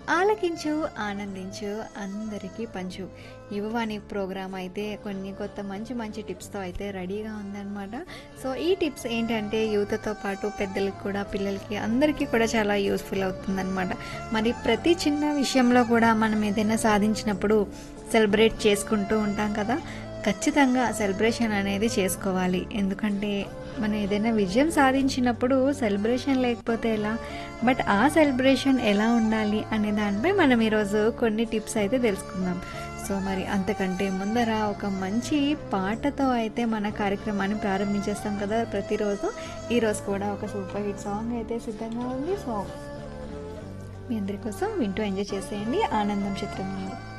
ఆలకించు ఆనందించు అందరికీ పంచు యువవాణి ప్రోగ్రామ్ అయితే కొన్ని కొత్త మంచి మంచి టిప్స్తో అయితే రెడీగా ఉందన్నమాట సో ఈ టిప్స్ ఏంటంటే యువతతో పాటు పెద్దలకి కూడా పిల్లలకి అందరికీ కూడా చాలా యూస్ఫుల్ అవుతుందన్నమాట మరి ప్రతి చిన్న విషయంలో కూడా మనం ఏదైనా సాధించినప్పుడు సెలబ్రేట్ చేసుకుంటూ ఉంటాం కదా ఖచ్చితంగా సెలబ్రేషన్ అనేది చేసుకోవాలి ఎందుకంటే మనం ఏదైనా విజయం సాధించినప్పుడు సెలబ్రేషన్ లేకపోతే ఎలా బట్ ఆ సెలబ్రేషన్ ఎలా ఉండాలి అనే దానిపై మనం ఈరోజు కొన్ని టిప్స్ అయితే తెలుసుకుందాం సో మరి అంతకంటే ముందర ఒక మంచి పాటతో అయితే మన కార్యక్రమాన్ని ప్రారంభించేస్తాం కదా ప్రతిరోజు ఈరోజు కూడా ఒక సూపర్ హిట్ సాంగ్ అయితే సిద్ధంగా ఉంది సో మీ అందరి కోసం వింటూ ఎంజాయ్ చేసేయండి ఆనందం చిత్రం